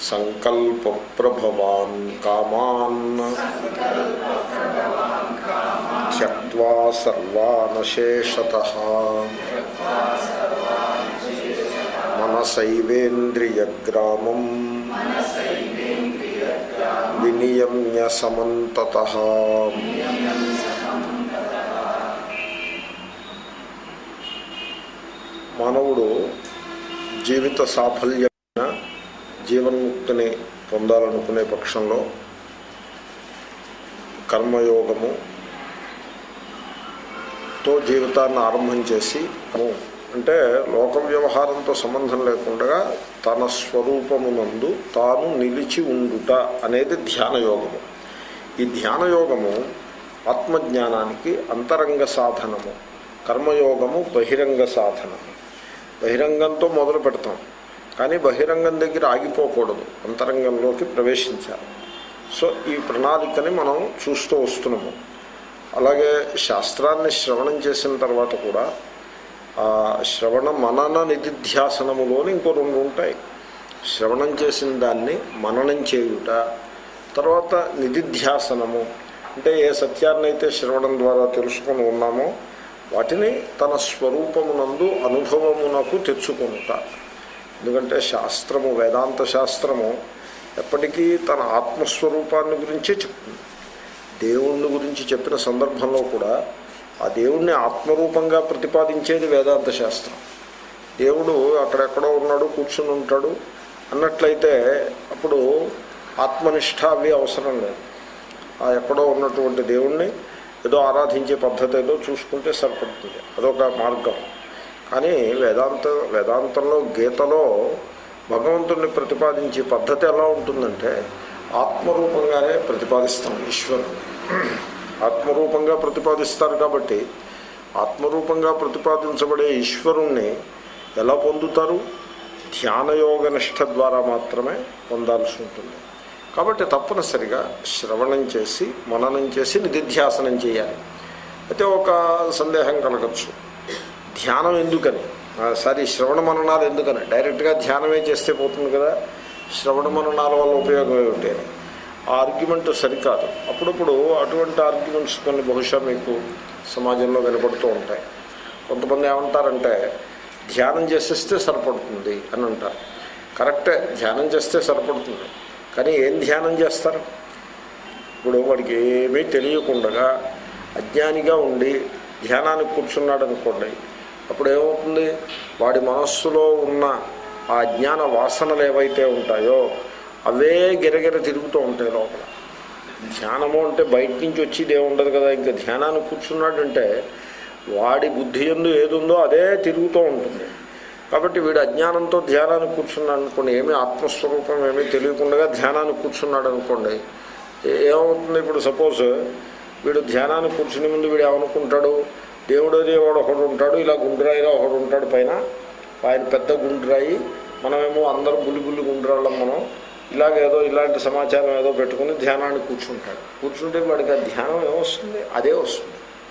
సంకల్ప ప్రభవాన్ కామాన్ త్యక్వా సర్వానశేషత మనసైవేంద్రియగ్రామం వినియమ్య సమంతత మానవుడు జీవిత సాఫల్యమైన జీవన్ముక్తిని పొందాలనుకునే పక్షంలో కర్మయోగము తో జీవితాన్ని ఆరంభం చేసి అంటే లోక వ్యవహారంతో సంబంధం లేకుండా తన స్వరూపమునందు తాను నిలిచి ఉండుట అనేది ధ్యానయోగము ఈ ధ్యానయోగము ఆత్మజ్ఞానానికి అంతరంగ సాధనము కర్మయోగము బహిరంగ సాధనము బహిరంగంతో మొదలు పెడతాం కానీ బహిరంగం దగ్గర ఆగిపోకూడదు అంతరంగంలోకి ప్రవేశించాలి సో ఈ ప్రణాళికని మనం చూస్తూ వస్తున్నాము అలాగే శాస్త్రాన్ని శ్రవణం చేసిన తర్వాత కూడా ఆ శ్రవణ మనన నిధిధ్యాసనములోని ఇంకో రెండు ఉంటాయి శ్రవణం చేసిన దాన్ని మననం చేయుట తర్వాత నిధిధ్యాసనము అంటే ఏ సత్యాన్నైతే శ్రవణం ద్వారా తెలుసుకొని ఉన్నామో వాటిని తన స్వరూపమునందు అనుభవమునకు తెచ్చుకుంట ఎందుకంటే శాస్త్రము వేదాంత శాస్త్రము ఎప్పటికీ తన ఆత్మస్వరూపాన్ని గురించే చెప్తుంది దేవుణ్ణి గురించి చెప్పిన సందర్భంలో కూడా ఆ దేవుణ్ణి ఆత్మరూపంగా ప్రతిపాదించేది వేదాంత శాస్త్రం దేవుడు అక్కడెక్కడో ఉన్నాడు కూర్చుని ఉంటాడు అన్నట్లయితే అప్పుడు ఆత్మనిష్ట అవి అవసరం లేదు ఆ ఎక్కడో ఉన్నటువంటి దేవుణ్ణి ఏదో ఆరాధించే పద్ధతి ఏదో చూసుకుంటే సరిపడుతుంది అదొక మార్గం కానీ వేదాంత వేదాంతంలో గీతలో భగవంతుడిని ప్రతిపాదించే పద్ధతి ఎలా ఉంటుందంటే ఆత్మరూపంగానే ప్రతిపాదిస్తాం ఈశ్వరుని ఆత్మరూపంగా ప్రతిపాదిస్తారు కాబట్టి ఆత్మరూపంగా ప్రతిపాదించబడే ఈశ్వరుణ్ణి ఎలా పొందుతారు ధ్యానయోగ నిష్ట ద్వారా మాత్రమే పొందాల్సి ఉంటుంది కాబట్టి తప్పనిసరిగా శ్రవణం చేసి మననం చేసి నిధిధ్యాసనం చేయాలి అయితే ఒక సందేహం కలగచ్చు ధ్యానం ఎందుకని సారీ శ్రవణ మననాలు ఎందుకని డైరెక్ట్గా ధ్యానమే చేస్తే పోతుంది కదా శ్రవణ మననాల వల్ల ఉపయోగం ఏమిటి అని ఆ ఆర్గ్యుమెంట్ సరికాదు అప్పుడప్పుడు అటువంటి ఆర్గ్యుమెంట్స్ కొన్ని బహుశా మీకు సమాజంలో వినపడుతూ ఉంటాయి కొంతమంది ఏమంటారంటే ధ్యానం చేసేస్తే సరిపడుతుంది అని అంటారు కరెక్టే ధ్యానం చేస్తే సరిపడుతుంది కానీ ఏం ధ్యానం చేస్తారు ఇప్పుడు వాడికి ఏమీ తెలియకుండా అజ్ఞానిగా ఉండి ధ్యానానికి కూర్చున్నాడు అనుకోండి అప్పుడు ఏమవుతుంది వాడి మనస్సులో ఉన్న ఆ అజ్ఞాన వాసనలు ఏవైతే ఉంటాయో అవే గిరగిర తిరుగుతూ ఉంటాయి లోపల ధ్యానము అంటే బయట నుంచి వచ్చేది ఏమి ఉండదు కదా ఇంకా ధ్యానానికి కూర్చున్నాడంటే వాడి బుద్ధి ఎందు ఏదుందో అదే తిరుగుతూ ఉంటుంది కాబట్టి వీడు అజ్ఞానంతో ధ్యానానికి కూర్చున్నాడు అనుకోండి ఏమీ ఆత్మస్వరూపం ఏమీ తెలియకుండా ధ్యానానికి కూర్చున్నాడు అనుకోండి ఏమవుతుంది ఇప్పుడు సపోజ్ వీడు ధ్యానానికి కూర్చునే ముందు వీడు ఏమనుకుంటాడు దేవుడు వాడు ఒకడు ఉంటాడు ఇలా గుండ్రాయిలో ఒకడు ఉంటాడు పైన ఆయన పెద్ద గుండ్రాయి మనమేమో అందరం బుల్లి బుల్లి గుండ్రాళ్ళం మనం ఇలాగేదో ఇలాంటి సమాచారం ఏదో పెట్టుకుని ధ్యానానికి కూర్చుంటాడు కూర్చుంటే వాడికి ఆ ధ్యానం ఏమొస్తుంది అదే వస్తుంది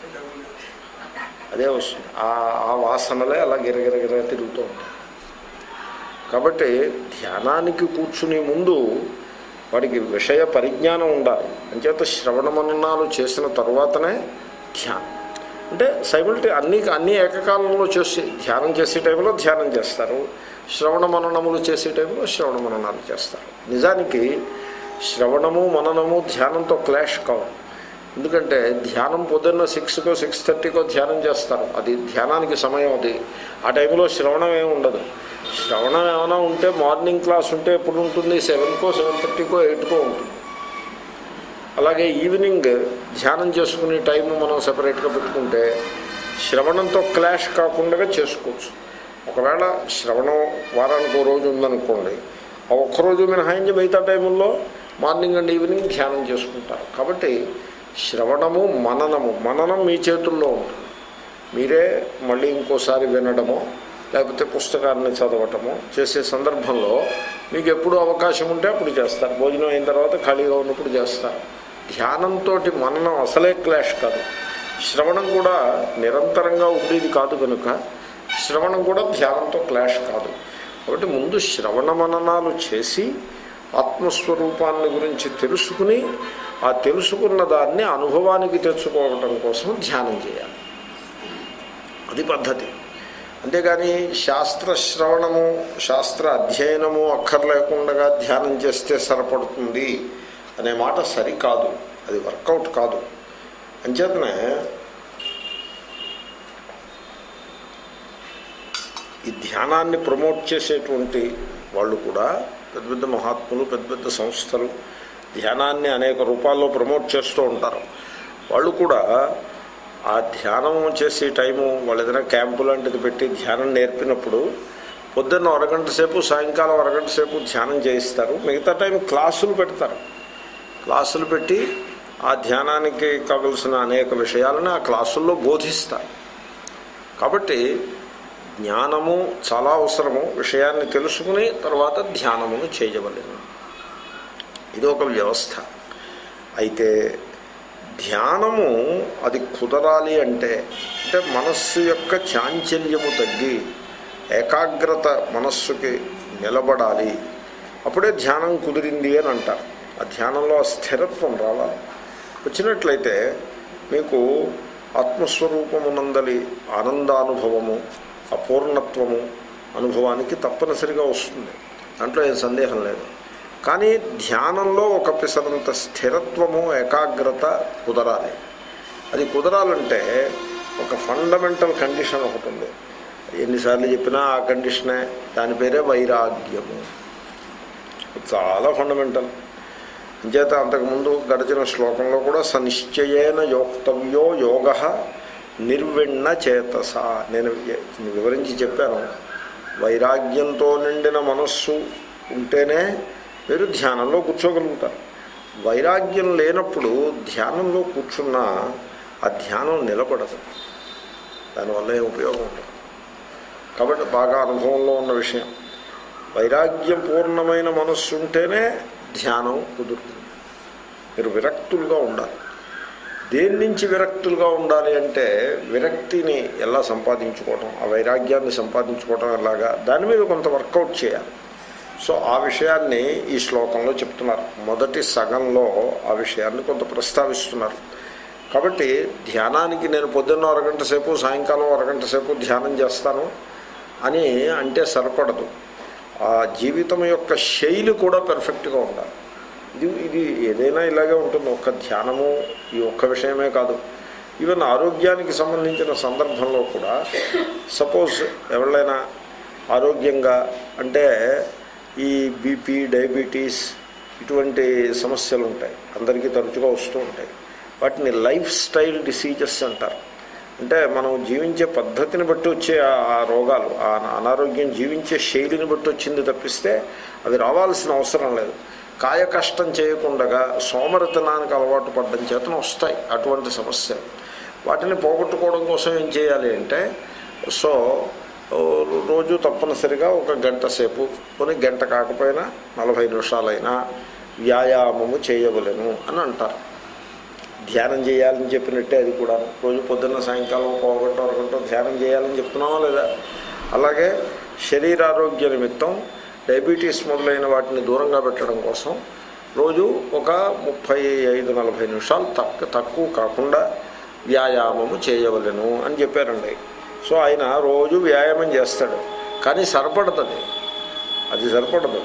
అదే వస్తుంది ఆ ఆ వాసనలే అలా గిరగిరగిర తిరుగుతూ ఉంటాయి కాబట్టి ధ్యానానికి కూర్చునే ముందు వాడికి విషయ పరిజ్ఞానం ఉండాలి అంచేత శ్రవణ మననాలు చేసిన తర్వాతనే ధ్యానం అంటే సైమిల్టీ అన్ని అన్ని ఏకకాలంలో చేసి ధ్యానం చేసే టైంలో ధ్యానం చేస్తారు శ్రవణ మననములు చేసే టైంలో శ్రవణ మననాలు చేస్తారు నిజానికి శ్రవణము మననము ధ్యానంతో క్లాష్ కావు ఎందుకంటే ధ్యానం పొద్దున్న సిక్స్కో సిక్స్ థర్టీకో ధ్యానం చేస్తారు అది ధ్యానానికి సమయం అది ఆ టైంలో శ్రవణం ఏమి ఉండదు శ్రవణం ఏమైనా ఉంటే మార్నింగ్ క్లాస్ ఉంటే ఎప్పుడు ఉంటుంది సెవెన్కో సెవెన్ థర్టీకో ఎయిట్కో ఉంటుంది అలాగే ఈవినింగ్ ధ్యానం చేసుకునే టైం మనం సపరేట్గా పెట్టుకుంటే శ్రవణంతో క్లాష్ కాకుండా చేసుకోవచ్చు ఒకవేళ శ్రవణం వారానికి ఓ రోజు ఉందనుకోండి ఆ ఒక్కరోజు మినహాయించి మిగతా టైముల్లో మార్నింగ్ అండ్ ఈవినింగ్ ధ్యానం చేసుకుంటారు కాబట్టి శ్రవణము మననము మననం మీ చేతుల్లో ఉంటుంది మీరే మళ్ళీ ఇంకోసారి వినడమో లేకపోతే పుస్తకాన్ని చదవటమో చేసే సందర్భంలో మీకు ఎప్పుడు అవకాశం ఉంటే అప్పుడు చేస్తారు భోజనం అయిన తర్వాత ఖాళీగా ఉన్నప్పుడు చేస్తారు ధ్యానంతో మననం అసలే క్లాష్ కాదు శ్రవణం కూడా నిరంతరంగా ఉండేది కాదు కనుక శ్రవణం కూడా ధ్యానంతో క్లాష్ కాదు కాబట్టి ముందు శ్రవణ మననాలు చేసి ఆత్మస్వరూపాన్ని గురించి తెలుసుకుని ఆ తెలుసుకున్న దాన్ని అనుభవానికి తెచ్చుకోవటం కోసం ధ్యానం చేయాలి అది పద్ధతి అంతేగాని శాస్త్ర శ్రవణము శాస్త్ర అధ్యయనము అక్కర్లేకుండా ధ్యానం చేస్తే సరిపడుతుంది అనే మాట సరికాదు అది వర్కౌట్ కాదు అంచేతనే ఈ ధ్యానాన్ని ప్రమోట్ చేసేటువంటి వాళ్ళు కూడా పెద్ద పెద్ద మహాత్ములు పెద్ద పెద్ద సంస్థలు ధ్యానాన్ని అనేక రూపాల్లో ప్రమోట్ చేస్తూ ఉంటారు వాళ్ళు కూడా ఆ ధ్యానం చేసే టైము వాళ్ళు ఏదైనా క్యాంపు లాంటిది పెట్టి ధ్యానం నేర్పినప్పుడు పొద్దున్న అరగంట సేపు సాయంకాలం అరగంట సేపు ధ్యానం చేయిస్తారు మిగతా టైం క్లాసులు పెడతారు క్లాసులు పెట్టి ఆ ధ్యానానికి కావలసిన అనేక విషయాలను ఆ క్లాసుల్లో బోధిస్తారు కాబట్టి జ్ఞానము చాలా అవసరము విషయాన్ని తెలుసుకుని తర్వాత ధ్యానమును చేయవలేను ఇది ఒక వ్యవస్థ అయితే ధ్యానము అది కుదరాలి అంటే అంటే మనస్సు యొక్క చాంచల్యము తగ్గి ఏకాగ్రత మనస్సుకి నిలబడాలి అప్పుడే ధ్యానం కుదిరింది అని అంటారు ఆ ధ్యానంలో ఆ స్థిరత్వం రావాలి వచ్చినట్లయితే మీకు ఆత్మస్వరూపమునందలి ఆనందానుభవము అపూర్ణత్వము అనుభవానికి తప్పనిసరిగా వస్తుంది దాంట్లో ఏం సందేహం లేదు కానీ ధ్యానంలో ఒక పిసరంత స్థిరత్వము ఏకాగ్రత కుదరాలి అది కుదరాలంటే ఒక ఫండమెంటల్ కండిషన్ ఒకటి ఉంది ఎన్నిసార్లు చెప్పినా ఆ కండిషనే దాని పేరే వైరాగ్యము చాలా ఫండమెంటల్ అంచేత అంతకుముందు గడిచిన శ్లోకంలో కూడా సనిశ్చయేన యోక్తవ్యో యోగ నిర్విణ్ణ చేతస నేను వివరించి చెప్పాను వైరాగ్యంతో నిండిన మనస్సు ఉంటేనే మీరు ధ్యానంలో కూర్చోగలుగుతారు వైరాగ్యం లేనప్పుడు ధ్యానంలో కూర్చున్నా ఆ ధ్యానం నిలబడదు దానివల్ల ఏం ఉపయోగం ఉండదు కాబట్టి బాగా అనుభవంలో ఉన్న విషయం వైరాగ్యం పూర్ణమైన మనస్సు ఉంటేనే ధ్యానం కుదురుతుంది మీరు విరక్తులుగా ఉండాలి దేని నుంచి విరక్తులుగా ఉండాలి అంటే విరక్తిని ఎలా సంపాదించుకోవటం ఆ వైరాగ్యాన్ని సంపాదించుకోవటం ఎలాగా దాని మీద కొంత వర్కౌట్ చేయాలి సో ఆ విషయాన్ని ఈ శ్లోకంలో చెప్తున్నారు మొదటి సగంలో ఆ విషయాన్ని కొంత ప్రస్తావిస్తున్నారు కాబట్టి ధ్యానానికి నేను పొద్దున్న అరగంట సేపు సాయంకాలం అరగంట సేపు ధ్యానం చేస్తాను అని అంటే సరిపడదు ఆ జీవితం యొక్క శైలి కూడా పెర్ఫెక్ట్గా ఉండాలి ఇది ఇది ఏదైనా ఇలాగే ఉంటుంది ఒక్క ధ్యానము ఈ ఒక్క విషయమే కాదు ఈవెన్ ఆరోగ్యానికి సంబంధించిన సందర్భంలో కూడా సపోజ్ ఎవరైనా ఆరోగ్యంగా అంటే ఈ బీపీ డయాబెటీస్ ఇటువంటి సమస్యలు ఉంటాయి అందరికీ తరచుగా వస్తూ ఉంటాయి వాటిని లైఫ్ స్టైల్ డిసీజెస్ అంటారు అంటే మనం జీవించే పద్ధతిని బట్టి వచ్చే ఆ రోగాలు ఆ అనారోగ్యం జీవించే శైలిని బట్టి వచ్చింది తప్పిస్తే అవి రావాల్సిన అవసరం లేదు కాయ కష్టం చేయకుండా సోమరతనానికి అలవాటు పడ్డం చేతన వస్తాయి అటువంటి సమస్యలు వాటిని పోగొట్టుకోవడం కోసం ఏం చేయాలి అంటే సో రోజు తప్పనిసరిగా ఒక గంట సేపు కొన్ని గంట కాకపోయినా నలభై నిమిషాలైనా వ్యాయామము చేయవలను అని అంటారు ధ్యానం చేయాలని చెప్పినట్టే అది కూడా రోజు పొద్దున్న సాయంకాలం ఒక గంట అరగంట ధ్యానం చేయాలని చెప్తున్నామా లేదా అలాగే శరీరారోగ్య నిమిత్తం డయాబెటీస్ మొదలైన వాటిని దూరంగా పెట్టడం కోసం రోజు ఒక ముప్పై ఐదు నలభై నిమిషాలు తక్కువ తక్కువ కాకుండా వ్యాయామము చేయవలను అని చెప్పారండి సో ఆయన రోజు వ్యాయామం చేస్తాడు కానీ సరిపడుతుంది అది సరిపడదు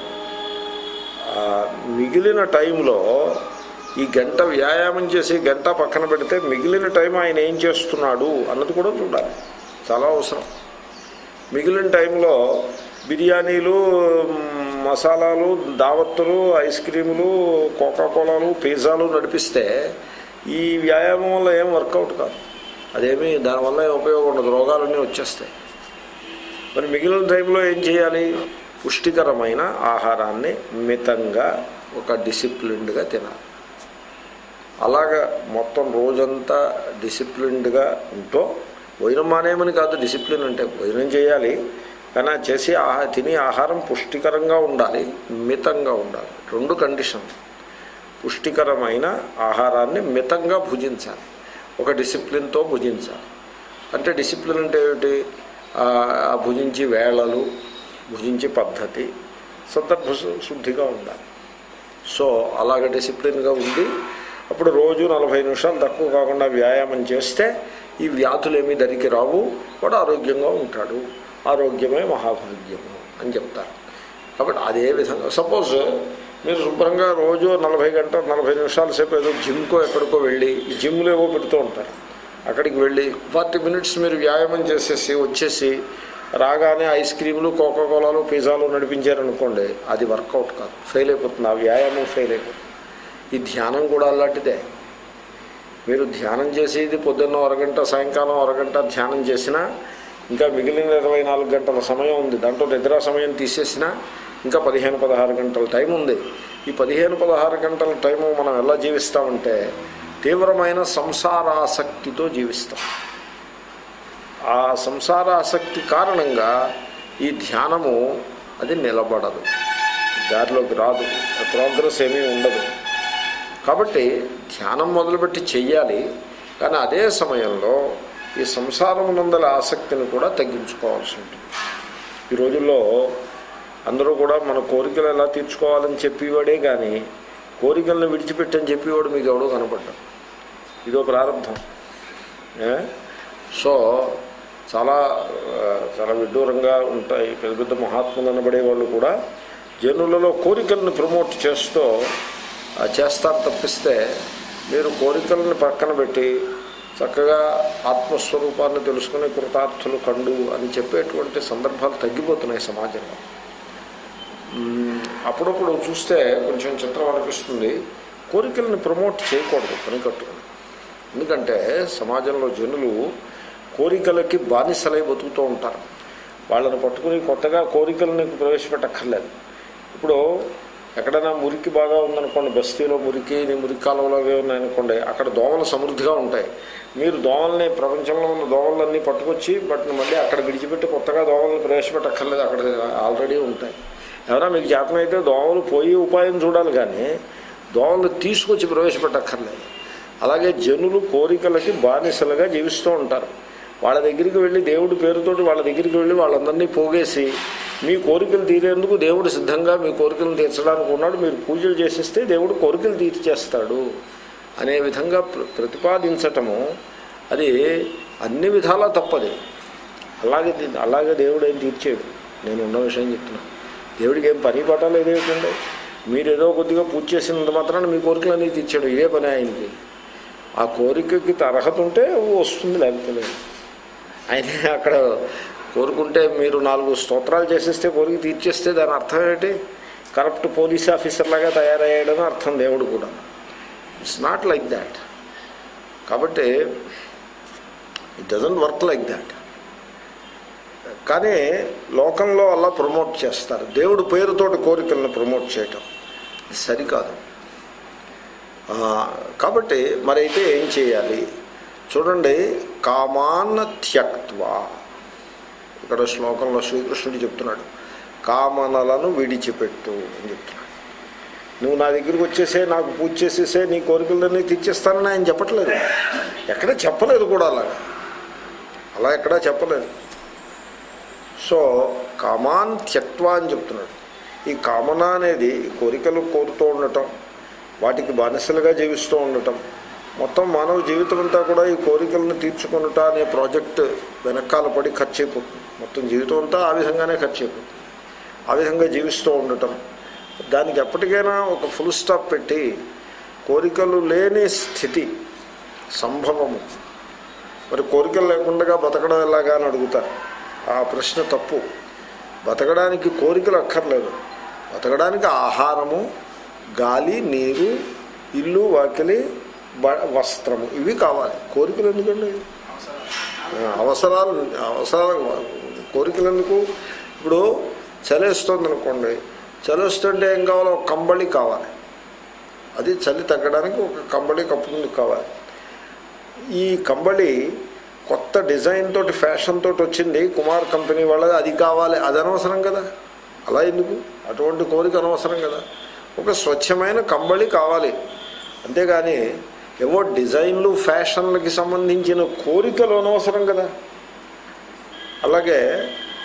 మిగిలిన టైంలో ఈ గంట వ్యాయామం చేసి గంట పక్కన పెడితే మిగిలిన టైం ఆయన ఏం చేస్తున్నాడు అన్నది కూడా చూడాలి చాలా అవసరం మిగిలిన టైంలో బిర్యానీలు మసాలాలు దావత్తులు ఐస్ క్రీములు కోకాకోలాలు పిజ్జాలు నడిపిస్తే ఈ వ్యాయామం వల్ల ఏం వర్కౌట్ కాదు అదేమీ దానివల్ల ఏం ఉపయోగం ఉండదు రోగాలన్నీ వచ్చేస్తాయి మరి మిగిలిన టైంలో ఏం చేయాలి పుష్టికరమైన ఆహారాన్ని మితంగా ఒక డిసిప్లిన్డ్గా తినాలి అలాగా మొత్తం రోజంతా డిసిప్లిన్డ్గా ఉంటూ భోజనం మానేమని కాదు డిసిప్లిన్ అంటే భోజనం చేయాలి కానీ చేసి ఆహా తినే ఆహారం పుష్టికరంగా ఉండాలి మితంగా ఉండాలి రెండు కండిషన్ పుష్టికరమైన ఆహారాన్ని మితంగా భుజించాలి ఒక డిసిప్లిన్తో భుజించాలి అంటే డిసిప్లిన్ అంటే ఏమిటి భుజించి వేళలు భుజించి పద్ధతి సందర్భ శుద్ధిగా ఉండాలి సో అలాగ డిసిప్లిన్గా ఉండి అప్పుడు రోజు నలభై నిమిషాలు తక్కువ కాకుండా వ్యాయామం చేస్తే ఈ వ్యాధులు ఏమీ దరికి రావు వాడు ఆరోగ్యంగా ఉంటాడు ఆరోగ్యమే మహాభాగ్యము అని చెప్తారు కాబట్టి అదే విధంగా సపోజ్ మీరు శుభ్రంగా రోజు నలభై గంటల నలభై నిమిషాల సేపు ఏదో జిమ్కో ఎక్కడికో వెళ్ళి ఈ జిమ్లో ఏవో పెడుతూ ఉంటారు అక్కడికి వెళ్ళి ఫార్టీ మినిట్స్ మీరు వ్యాయామం చేసేసి వచ్చేసి రాగానే ఐస్ క్రీములు కోకోకోలాలు పిజ్జాలు నడిపించారనుకోండి అది వర్కౌట్ కాదు ఫెయిల్ అయిపోతుంది ఆ వ్యాయామం ఫెయిల్ అయిపోతుంది ఈ ధ్యానం కూడా అలాంటిదే మీరు ధ్యానం చేసేది పొద్దున్న అరగంట సాయంకాలం అరగంట ధ్యానం చేసినా ఇంకా మిగిలిన ఇరవై నాలుగు గంటల సమయం ఉంది దాంట్లో నిద్రా సమయం తీసేసినా ఇంకా పదిహేను పదహారు గంటల టైం ఉంది ఈ పదిహేను పదహారు గంటల టైము మనం ఎలా జీవిస్తామంటే తీవ్రమైన సంసారాసక్తితో జీవిస్తాం ఆ సంసారాసక్తి కారణంగా ఈ ధ్యానము అది నిలబడదు దారిలోకి రాదు ప్రోగ్రెస్ ఏమీ ఉండదు కాబట్టి ధ్యానం మొదలుపెట్టి చెయ్యాలి కానీ అదే సమయంలో ఈ సంసారమునందల ఆసక్తిని కూడా తగ్గించుకోవాల్సి ఉంటుంది ఈ రోజుల్లో అందరూ కూడా మన కోరికలు ఎలా తీర్చుకోవాలని చెప్పేవాడే కానీ కోరికలను విడిచిపెట్టని చెప్పేవాడు మీకు ఎవడో కనపడ్డాడు ఇదో ప్రారంభం ఏ? సో చాలా ఆ, చాలా విడ్డూరంగా ఉంటాయి పెద్ద పెద్ద మహాత్ములు అనబడే వాళ్ళు కూడా జనులలో కోరికలను ప్రమోట్ చేస్తూ ఆ, చేస్తారు తప్పిస్తే మీరు కోరికలను పక్కన పెట్టి చక్కగా ఆత్మస్వరూపాన్ని తెలుసుకునే కృతార్థులు కండు అని చెప్పేటువంటి సందర్భాలు తగ్గిపోతున్నాయి సమాజంలో మ్మ్, అప్పుడప్పుడు చూస్తే కొంచెం చిత్రం అనిపిస్తుంది కోరికలను ప్రమోట్ చేయకూడదు పని కట్టుకుని ఎందుకంటే సమాజంలో జనులు కోరికలకి బానిసలై బతుకుతూ ఉంటారు వాళ్ళని పట్టుకుని కొత్తగా కోరికలను ప్రవేశపెట్టక్కర్లేదు ఇప్పుడు ఎక్కడైనా మురికి బాగా ఉందనుకోండి బస్తీలో మురికి నీ మురికి కాలువలు అవి ఉన్నాయనుకోండి అక్కడ దోమలు సమృద్ధిగా ఉంటాయి మీరు దోమల్ని ప్రపంచంలో ఉన్న దోమలన్నీ పట్టుకొచ్చి వాటిని మళ్ళీ అక్కడ విడిచిపెట్టి కొత్తగా దోమలను ప్రవేశపెట్టక్కర్లేదు అక్కడ ఆల్రెడీ ఉంటాయి ఎవరైనా మీకు జాతమైతే దోమలు పోయి ఉపాయం చూడాలి కానీ దోమలు తీసుకొచ్చి ప్రవేశపెట్టక్కర్లేదు అలాగే జనులు కోరికలకి బానిసలుగా జీవిస్తూ ఉంటారు వాళ్ళ దగ్గరికి వెళ్ళి దేవుడి పేరుతోటి వాళ్ళ దగ్గరికి వెళ్ళి వాళ్ళందరినీ పోగేసి మీ కోరికలు తీరేందుకు దేవుడు సిద్ధంగా మీ కోరికలు తీర్చడానికి ఉన్నాడు మీరు పూజలు చేసేస్తే దేవుడు కోరికలు తీర్చేస్తాడు అనే విధంగా ప్ర- ప్రతిపాదించటము అది అన్ని విధాలా తప్పది అలాగే తీ- అలాగే దేవుడు ఏం తీర్చేడు నేను ఉన్న విషయం చెప్తున్నా దేవుడికి ఏం పని పట్టాలి ఏదేమిటండి మీరు ఏదో కొద్దిగా పూజ చేసినంత మాత్రాన మీ కోరికలన్నీ తీర్చాడు ఇదే పని ఆయనకి ఆ కోరికకి అర్హత ఉంటే వస్తుంది లేకపోతే లేదు ఆయన అక్కడ కోరుకుంటే మీరు నాలుగు స్తోత్రాలు చేసేస్తే కోరిక తీర్చేస్తే దాని అర్థం ఏంటి కరప్ట్ పోలీస్ ఆఫీసర్ లాగా తయారయ్యాడని అర్థం దేవుడు కూడా ఇట్స్ నాట్ లైక్ దాట్ కాబట్టి it doesn't work like that కానీ లోకంలో అలా ప్రమోట్ చేస్తారు దేవుడు పేరుతోటి కోరికలను ప్రమోట్ చేయటం ఇది సరికాదు ఆ, కాబట్టి మరైతే ఏం చేయాలి చూడండి కామాన్న త్యక్త్వా ఇక్కడ శ్లోకంలో శ్రీకృష్ణుడు చెప్తున్నాడు కామనలను విడిచిపెట్టు అని చెప్తున్నాడు నువ్వు నా దగ్గరికి వచ్చేసే నాకు పూజ చేసేసే నీ కోరికలన్నీ తీర్చేస్తానని ఆయన చెప్పట్లేదు ఎక్కడ చెప్పలేదు కూడా అలాగా అలా ఎక్కడా చెప్పలేదు సో కామాన్ త్యక్వా అని చెప్తున్నాడు ఈ కామన అనేది కోరికలు కోరుతూ ఉండటం వాటికి బానిసలుగా జీవిస్తూ ఉండటం మొత్తం మానవ జీవితం అంతా కూడా ఈ కోరికలను తీర్చుకొనుట అనే ప్రాజెక్ట్ వెనకాల పడి ఖర్చు అయిపోతుంది మొత్తం జీవితం అంతా ఆ విధంగానే ఖర్చు అయిపోతుంది ఆ విధంగా జీవిస్తూ ఉండటం దానికి ఎప్పటికైనా ఒక ఫుల్ స్టాప్ పెట్టి కోరికలు లేని స్థితి సంభవము మరి కోరికలు లేకుండా బతకడం ఎలాగా అని అడుగుతారు ఆ ప్రశ్న తప్పు బతకడానికి కోరికలు అక్కర్లేదు బతకడానికి ఆహారము గాలి నీరు ఇల్లు వాకిలి బ- వస్త్రము ఇవి కావాలి కోరికలు ఎందుకండి ఆ, అవసరాలు అవసరాలు కోరికలు ఎందుకు ఇప్పుడు చలేస్తుంది అనుకోండి చలేస్తుంటే ఏం కావాలో ఒక కంబళి కావాలి అది చలి తగ్గడానికి ఒక కంబళి కప్పుకుందుకు కావాలి ఈ కంబళి కొత్త డిజైన్ తోటి ఫ్యాషన్ తోటి వచ్చింది కుమార్ కంపెనీ వాళ్ళది అది కావాలి అది అనవసరం కదా అలా ఎందుకు అటువంటి కోరిక అనవసరం కదా ఒక స్వచ్ఛమైన కంబళి కావాలి అంతేగాని ఏవో డిజైన్లు ఫ్యాషన్లకి సంబంధించిన కోరికలు అనవసరం కదా అలాగే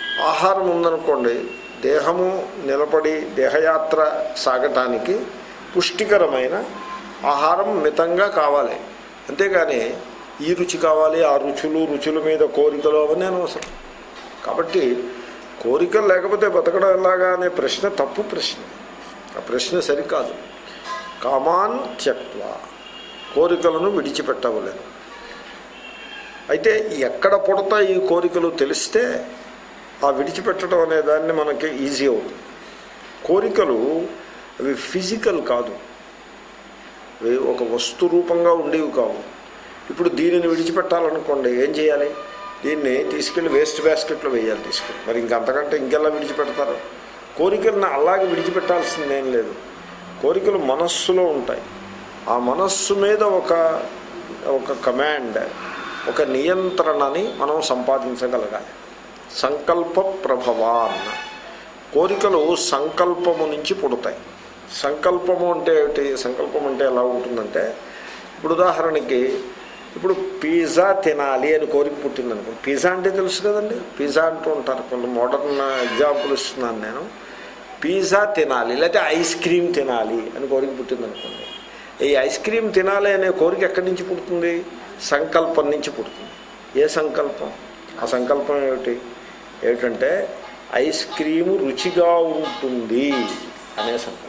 ఆహారం ఉందనుకోండి దేహము నిలబడి దేహయాత్ర సాగటానికి పుష్టికరమైన ఆహారం మితంగా కావాలి అంతేగాని ఈ రుచి కావాలి ఆ రుచులు రుచుల మీద కోరికలు అవన్నీ అనవసరం కాబట్టి కోరికలు లేకపోతే బతకడం ఎలాగా అనే ప్రశ్న తప్పు ప్రశ్న ఆ ప్రశ్న సరికాదు కామాన్ త్యక్వ కోరికలను విడిచిపెట్టవలేను అయితే ఎక్కడ పుడతా ఈ కోరికలు తెలిస్తే ఆ విడిచిపెట్టడం అనే దాన్ని మనకి ఈజీ అవుతుంది కోరికలు అవి ఫిజికల్ కాదు అవి ఒక వస్తు రూపంగా ఉండేవి కావు ఇప్పుడు దీనిని విడిచిపెట్టాలనుకోండి ఏం చేయాలి దీన్ని తీసుకెళ్ళి వేస్ట్ బాస్కెట్లో వేయాలి తీసుకెళ్ళి మరి ఇంకంతకంటే ఇంకెలా విడిచిపెడతారు కోరికలను అలాగే విడిచిపెట్టాల్సిందేం లేదు కోరికలు మనస్సులో ఉంటాయి ఆ మనస్సు మీద ఒక ఒక కమాండ్ ఒక నియంత్రణని మనం సంపాదించగలగాలి సంకల్ప ప్రభవాన్ కోరికలు సంకల్పము నుంచి పుడతాయి సంకల్పము అంటే ఏమిటి సంకల్పం అంటే ఎలా ఉంటుందంటే ఇప్పుడు ఉదాహరణకి ఇప్పుడు పిజ్జా తినాలి అని కోరిక పుట్టింది అనుకో పిజ్జా అంటే తెలుసు కదండి పిజ్జా అంటూ ఉంటారు కొంత మోడర్న్ ఎగ్జాంపుల్ ఇస్తున్నాను నేను పిజ్జా తినాలి లేకపోతే ఐస్ క్రీమ్ తినాలి అని కోరిక పుట్టింది అనుకోండి ఈ ఐస్ క్రీమ్ తినాలి అనే కోరిక ఎక్కడి నుంచి పుడుతుంది సంకల్పం నుంచి పుడుతుంది ఏ సంకల్పం ఆ సంకల్పం ఏమిటి ఏమిటంటే ఐస్ క్రీము రుచిగా ఉంటుంది అనే సంకల్పం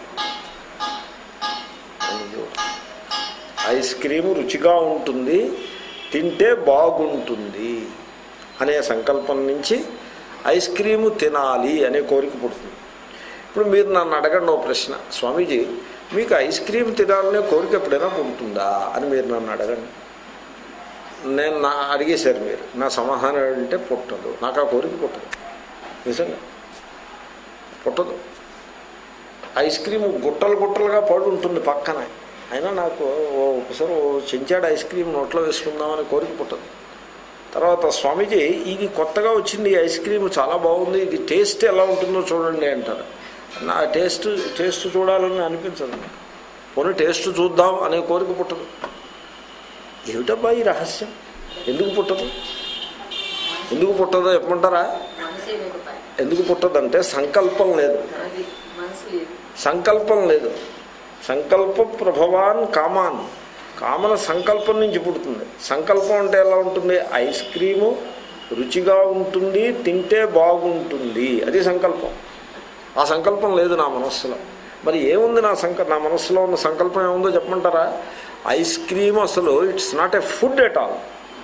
అయ్యో. ఐస్ క్రీము రుచిగా ఉంటుంది తింటే బాగుంటుంది అనే సంకల్పం నుంచి ఐస్ క్రీము తినాలి అనే కోరిక పుడుతుంది ఇప్పుడు మీరు నన్ను అడగండి ఓ ప్రశ్న స్వామీజీ మీకు ఐస్ క్రీమ్ తినాలనే కోరిక ఎప్పుడైనా పుడుతుందా అని మీరు నన్ను అడగండి నేను నా అడిగేశారు మీరు నా సమాధానం ఏంటంటే పుట్టదు నాకు ఆ కోరిక పుట్టదు నిజంగా పుట్టదు ఐస్ క్రీమ్ గుట్టలు గుట్టలుగా పడి ఉంటుంది పక్కన అయినా నాకు ఓ ఒకసారి ఓ చెంచాడు ఐస్ క్రీమ్ నోట్లో వేసుకుందామని కోరిక పుట్టదు తర్వాత స్వామీజీ ఇది కొత్తగా వచ్చింది ఈ ఐస్ క్రీమ్ చాలా బాగుంది ఇది టేస్ట్ ఎలా ఉంటుందో చూడండి అంటారు నా టేస్ట్ టేస్ట్ చూడాలని అనిపించదు నాకు పోనీ టేస్ట్ చూద్దాం అనే కోరిక పుట్టదు ఏమిటబ్బా ఈ రహస్యం ఎందుకు పుట్టదు ఎందుకు పుట్టదో చెప్పమంటారా మనసు ఎదుగుతాయి ఎందుకు పుట్టదంటే సంకల్పం లేదు అది మనసు లేదు సంకల్పం లేదు సంకల్ప ప్రభవాన్ కామాన్ కామన సంకల్పం నుంచి పుడుతుంది సంకల్పం అంటే ఎలా ఉంటుంది ఐస్ క్రీము రుచిగా ఉంటుంది తింటే బాగుంటుంది అది సంకల్పం ఆ సంకల్పం లేదు నా మనస్సులో మరి ఏముంది నా సంక నా మనస్సులో ఉన్న సంకల్పం ఏముందో చెప్పమంటారా ఐస్ క్రీమ్ అసలు it's not a food at all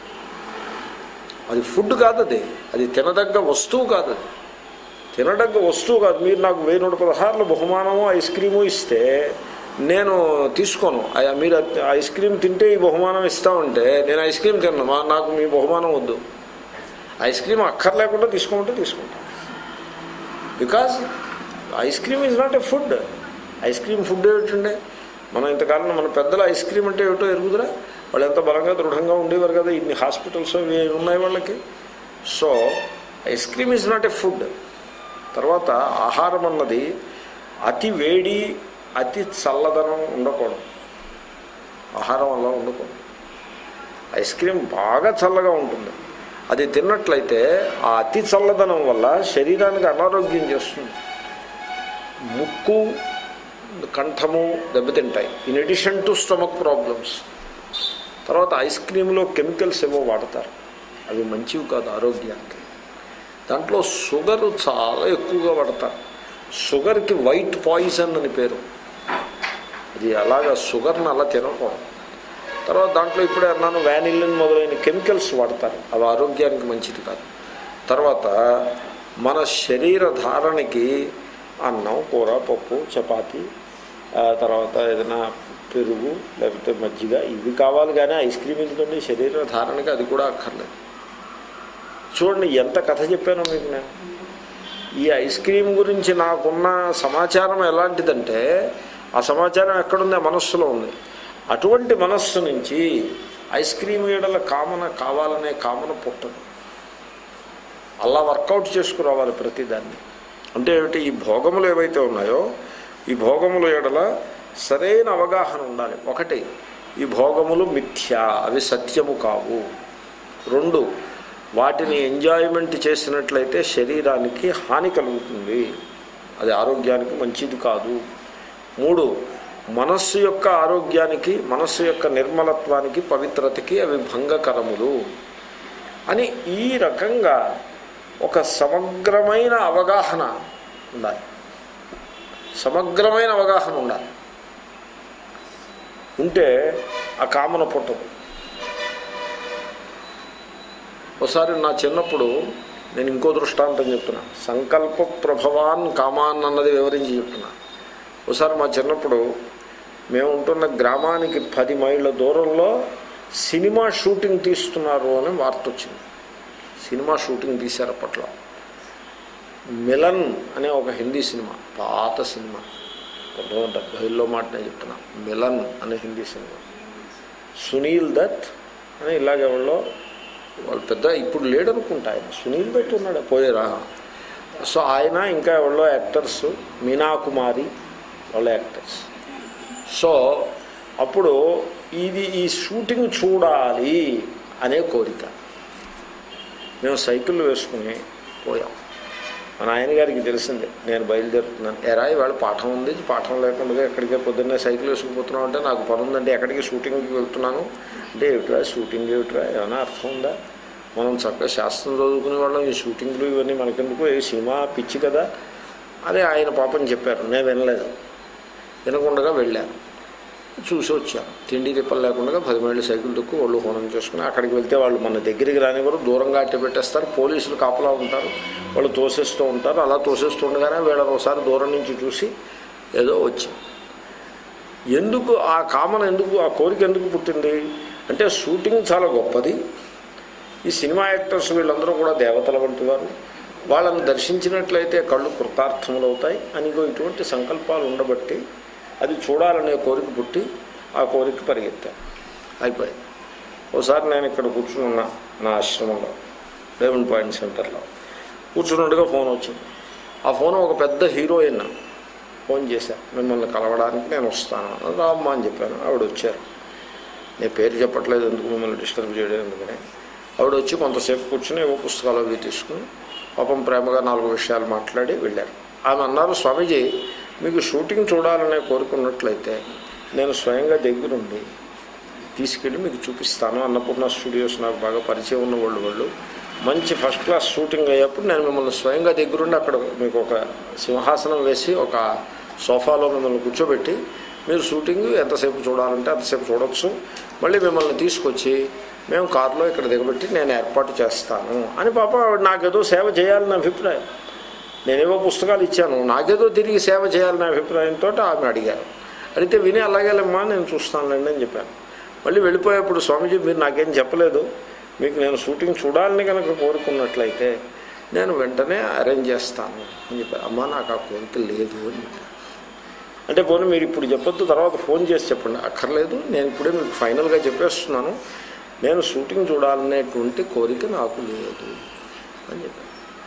అది ఫుడ్ కాదు అది అది తినదగ్గ వస్తువు కాదు అది తినదగ్గ వస్తువు కాదు మీరు నాకు వెయ్యి నూట పదహారులు బహుమానము ఐస్ క్రీము ఇస్తే నేను తీసుకోను అయ్యా మీరు ఐస్ క్రీమ్ తింటే ఈ బహుమానం ఇస్తామంటే నేను ఐస్ క్రీమ్ తిన్నాను మా- నాకు మీ బహుమానం వద్దు ఐస్ క్రీమ్ అక్కర్లేకుండా తీసుకోమంటే తీసుకుంటాను because ice cream is not a food ice cream food ఏమిటండి మనం ఇంతకాలం మన పెద్దలు ఐస్ క్రీమ్ అంటే ఏమిటో ఎరుగుదరా వాళ్ళు ఎంత బలంగా దృఢంగా ఉండేవారు కదా ఇన్ని హాస్పిటల్స్ అవి ఉన్నాయి వాళ్ళకి so ice cream is not a food తర్వాత ఆహారం అన్నది అతి వేడి అతి చల్లదనం ఉండకూడదు ఆహారం అలా ఉండకూడదు ఐస్ క్రీమ్ బాగా చల్లగా ఉంటుంది అది తిన్నట్లయితే ఆ అతి చల్లదనం వల్ల శరీరానికి అనారోగ్యం చేస్తుంది ముక్కు కంఠము దెబ్బతింటాయి in addition to stomach problems తర్వాత ఐస్ క్రీమ్లో కెమికల్స్ ఏవో వాడతారు అవి మంచివి కాదు ఆరోగ్యానికి దాంట్లో షుగర్ చాలా ఎక్కువగా వాడతారు షుగర్కి వైట్ పాయిజన్ అని పేరు అది అలాగా షుగర్ని అలా తినకూడదు తర్వాత దాంట్లో ఇప్పుడే అన్నాను వ్యానిలిన్ మొదలైన కెమికల్స్ వాడతారు అవి ఆరోగ్యానికి మంచిది కాదు తర్వాత మన శరీర ధారణకి అన్నం కూర పప్పు చపాతి ఆ తర్వాత ఏదైనా పెరుగు లేకపోతే మజ్జిగ ఇవి కావాలి కానీ ఐస్ క్రీమ్ ఎందుకండి శరీర ధారణకి అది కూడా అక్కర్లేదు చూడండి ఎంత కథ చెప్పానో మీకు నేను ఈ ఐస్ క్రీమ్ గురించి నాకున్న సమాచారం ఎలాంటిదంటే ఆ సమాచారం ఎక్కడుంది ఆ మనస్సులో ఉంది అటువంటి మనస్సు నుంచి ఐస్ క్రీమ్ ఏడల కామన కావాలనే కామన పుట్టదు అలా వర్కౌట్ చేసుకురావాలి ప్రతిదాన్ని అంటే ఏమిటి ఈ భోగములు ఏవైతే ఉన్నాయో ఈ భోగముల ఎడల సరైన అవగాహన ఉండాలి ఒకటి ఈ భోగములు మిథ్య అవి సత్యము కావు రెండు వాటిని ఎంజాయ్మెంట్ చేసినట్లయితే శరీరానికి హాని కలుగుతుంది అది ఆరోగ్యానికి మంచిది కాదు మూడు మనస్సు యొక్క ఆరోగ్యానికి మనస్సు యొక్క నిర్మలత్వానికి పవిత్రతకి అవి భంగకరములు అని ఈ రకంగా ఒక సమగ్రమైన అవగాహన ఉండాలి సమగ్రమైన అవగాహన ఉండాలి ఉంటే ఆ కామన పుట్టదు ఒకసారి నా చిన్నప్పుడు నేను ఇంకో దృష్టాంతం చెప్తున్నా సంకల్ప ప్రభవాన్ కామాన్ అన్నది వివరించి చెప్తున్నా ఒకసారి మా చిన్నప్పుడు మేము ఉంటున్న గ్రామానికి పది మైళ్ళ దూరంలో సినిమా షూటింగ్ తీస్తున్నారు అని వార్త వచ్చింది సినిమా షూటింగ్ తీశారు అప్పట్లో మిలన్ అనే ఒక హిందీ సినిమా పాత సినిమా పంతొమ్మిది వందల డెబ్భైలో మాట నేను చెప్తున్నా మిలన్ అనే హిందీ సినిమా సునీల్ దత్ అని ఇలాగే వాళ్ళు వాళ్ళు పెద్ద ఇప్పుడు లేడనుకుంటా ఆయన సునీల్ దత్ ఉన్నాడు పోయారా సో ఆయన ఇంకా ఎవరో యాక్టర్స్ మీనా కుమారి వాళ్ళ యాక్టర్స్ సో అప్పుడు ఇది ఈ షూటింగ్ చూడాలి అనే కోరిక మేము సైకిల్ వేసుకుని పోయాం మా నాయనగారికి తెలిసిందే నేను బయలుదేరుతున్నాను ఎరా ఇవాళ పాఠం ఉంది పాఠం లేకుండా ఎక్కడికే పొద్దున్నే సైకిల్ వేసుకుపోతున్నావు అంటే నాకు పని ఉందంటే ఎక్కడికి షూటింగ్కి వెళ్తున్నాను అంటే ఏమిట్రా షూటింగ్ ఏమిట్రా ఏమైనా అర్థం ఉందా మనం చక్కగా శాస్త్రం చదువుకునే వాళ్ళం ఈ షూటింగ్లు ఇవన్నీ మనకెందుకు ఏ సినిమా పిచ్చి కదా అదే ఆయన పాపం చెప్పారు నేను వినలేదు వినకుండా వెళ్ళాను చూసి వచ్చాను తిండి తిప్పలు లేకుండా పది మైళ్ళు సైకిల్ తొక్కు ఒళ్ళు హోనం చేసుకుని అక్కడికి వెళ్తే వాళ్ళు మన దగ్గరికి రానివ్వరు దూరంగా అట్టి పెట్టేస్తారు పోలీసులు కాపలా ఉంటారు వాళ్ళు తోసేస్తూ ఉంటారు అలా తోసేస్తుండగానే వీళ్ళని ఒకసారి దూరం నుంచి చూసి ఏదో వచ్చాం ఎందుకు ఆ కామన్ ఎందుకు ఆ కోరిక ఎందుకు పుట్టింది అంటే షూటింగ్ చాలా గొప్పది ఈ సినిమా యాక్టర్స్ వీళ్ళందరూ కూడా దేవతల వంటి వారు వాళ్ళని దర్శించినట్లయితే కళ్ళు కృతార్థములు అవుతాయి అనిగో ఇటువంటి సంకల్పాలు ఉండబట్టి అది చూడాలనే కోరిక పుట్టి ఆ కోరిక పరిగెత్తాను అయిపోయింది ఒకసారి నేను ఇక్కడ కూర్చుని ఉన్నా నా ఆశ్రమంలో డైమండ్ పాయింట్ సెంటర్లో కూర్చున్నట్టుగా ఫోన్ వచ్చింది ఆ ఫోన్ ఒక పెద్ద హీరోయిన్ ఫోన్ చేశాను మిమ్మల్ని కలవడానికి నేను వస్తాను రామ్మా అని చెప్పాను ఆవిడ వచ్చారు నేను పేరు చెప్పట్లేదు ఎందుకు మిమ్మల్ని డిస్టర్బ్ చేయడం ఎందుకని ఆవిడ వచ్చి కొంతసేపు కూర్చుని ఏవో పుస్తకాలు అవి తీసుకుని పాపం ప్రేమగా నాలుగు విషయాలు మాట్లాడి వెళ్ళారు ఆమె అన్నారు స్వామీజీ మీకు షూటింగ్ చూడాలనే కోరుకున్నట్లయితే నేను స్వయంగా దగ్గరుండి తీసుకెళ్ళి మీకు చూపిస్తాను అన్నపూర్ణ స్టూడియోస్ నాకు బాగా పరిచయం ఉన్న వాళ్ళు వాళ్ళు మంచి ఫస్ట్ క్లాస్ షూటింగ్ అయ్యేప్పుడు నేను మిమ్మల్ని స్వయంగా దగ్గరుండి అక్కడ మీకు ఒక సింహాసనం వేసి ఒక సోఫాలో మిమ్మల్ని కూర్చోబెట్టి మీరు షూటింగ్ ఎంతసేపు చూడాలంటే అంతసేపు చూడొచ్చు మళ్ళీ మిమ్మల్ని తీసుకొచ్చి మేము కారులో ఇక్కడ దిగబెట్టి నేను ఏర్పాటు చేస్తాను అని పాప ఆవిడ నాకేదో సేవ చేయాలని అభిప్రాయం నేనేవో పుస్తకాలు ఇచ్చాను నాకేదో తిరిగి సేవ చేయాలనే అభిప్రాయంతో ఆమె అడిగారు అడిగితే విని అలాగేలమ్మా నేను చూస్తానులేండి అని చెప్పాను మళ్ళీ వెళ్ళిపోయేప్పుడు స్వామీజీ మీరు నాకేం చెప్పలేదు మీకు నేను షూటింగ్ చూడాలని కనుక కోరుకున్నట్లయితే నేను వెంటనే అరేంజ్ చేస్తాను అని చెప్పాను అమ్మా నాకు ఆ కోరిక లేదు అని చెప్పాను అంటే పోనీ మీరు ఇప్పుడు చెప్పొద్దు తర్వాత ఫోన్ చేసి చెప్పండి అక్కర్లేదు నేను ఇప్పుడే మీకు ఫైనల్గా చెప్పేస్తున్నాను నేను షూటింగ్ చూడాలనేటువంటి కోరిక నాకు లేదు అని చెప్పాను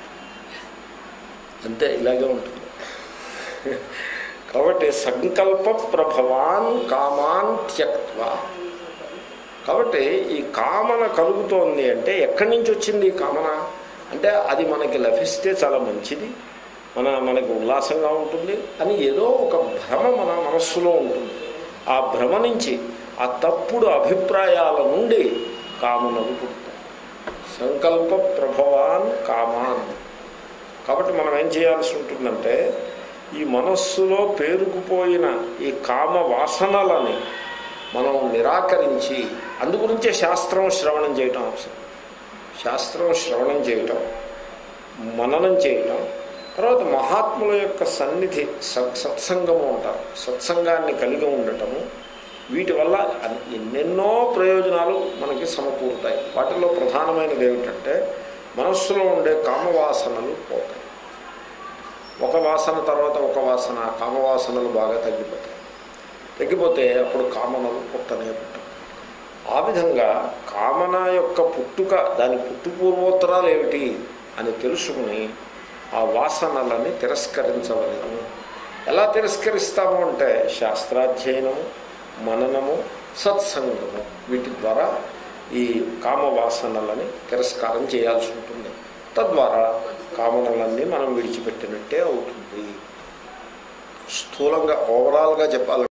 అంతే ఇలాగే ఉంటుంది కాబట్టి సంకల్ప ప్రభవాన్ కామాన్ త్యక్వ కాబట్టి ఈ కామన కలుగుతోంది అంటే ఎక్కడి నుంచి వచ్చింది ఈ కామన అంటే అది మనకి లభిస్తే చాలా మంచిది మన మనకి ఉల్లాసంగా ఉంటుంది అని ఏదో ఒక భ్రమ మన మనస్సులో ఉంటుంది ఆ భ్రమ నుంచి ఆ తప్పుడు అభిప్రాయాల నుండి కామనలు పుడతాయి సంకల్ప ప్రభవాన్ కామాన్ కాబట్టి మనం ఏం చేయాల్సి ఉంటుందంటే ఈ మనస్సులో పేరుకుపోయిన ఈ కామ వాసనలని మనం నిరాకరించి అందుగురించే శాస్త్రం శ్రవణం చేయటం అవసరం శాస్త్రం శ్రవణం చేయటం మననం చేయటం తర్వాత మహాత్ముల యొక్క సన్నిధి సత్ సత్సంగము అంటారు సత్సంగాన్ని కలిగి ఉండటము వీటి వల్ల అన్- ఎన్నెన్నో ప్రయోజనాలు మనకి సమకూరుతాయి వాటిలో ప్రధానమైనది ఏమిటంటే మనస్సులో ఉండే కామవాసనలు పోతాయి ఒక వాసన తర్వాత ఒక వాసన కామవాసనలు బాగా తగ్గిపోతాయి తగ్గిపోతే అప్పుడు కామనలు పుట్టనే పుట్టవు ఆ విధంగా కామన యొక్క పుట్టుక దాని పుట్టు పూర్వోత్తరాలు ఏమిటి అని తెలుసుకుని ఆ వాసనలని తిరస్కరించవలను ఎలా తిరస్కరిస్తాము అంటే శాస్త్రాధ్యయనము మననము సత్సంగము వీటి ద్వారా ఈ కామవాసనలని తిరస్కారం చేయాల్సి ఉంటుంది తద్వారా కామనలన్నీ మనం విడిచిపెట్టినట్టే అవుతుంది స్థూలంగా ఓవరాల్గా చెప్పాలి